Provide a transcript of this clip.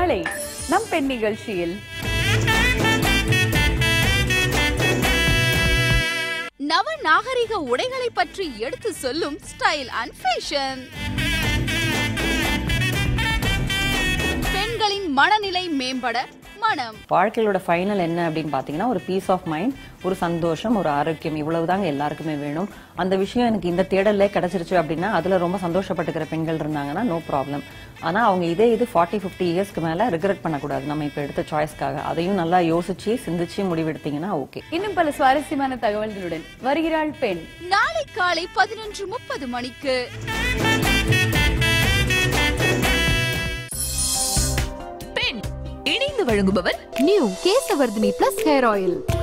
நாளை நம் பெண் நிகழ்ச்சியில் நவ நாகரிக உடைகளை பற்றி எடுத்து சொல்லும் ஸ்டைல் அண்ட் ஃபேஷன் பெண்களின் மனநிலை மேம்பட மனம் வாழ்க்கையோட ஃபைனல் என்ன அப்படின்னு பார்த்தீங்கன்னா ஒரு பீஸ் ஆஃப் மைண்ட் ஒரு சந்தோஷம் ஒரு ஆரோக்கியம் இவ்வளவுதாங்க எல்லாருக்குமே வேணும் அந்த விஷயம் எனக்கு இந்த தேடல்ல கிடைச்சிருச்சு அப்படின்னா அதுல ரொம்ப சந்தோஷப்பட்டுக்கிற பெண்கள் இருந்தாங்கன்னா நோ ப்ராப்ளம் ஆனா அவங்க இதே இது ஃபார்ட்டி ஃபிஃப்டி இயர்ஸ்க்கு மேல ரிக்ரெட் பண்ணக்கூடாது நம்ம இப்ப எடுத்த சாய்ஸ்க்காக அதையும் நல்லா யோசிச்சு சிந்திச்சு முடிவெடுத்தீங்கன்னா ஓகே இன்னும் பல சுவாரஸ்யமான தகவல்களுடன் வருகிறாள் பெண் நாளை காலை பதினொன்று முப்பது மணிக்கு பெண் இணைந்து வழங்குபவர் new Kesavardhini plus hair oil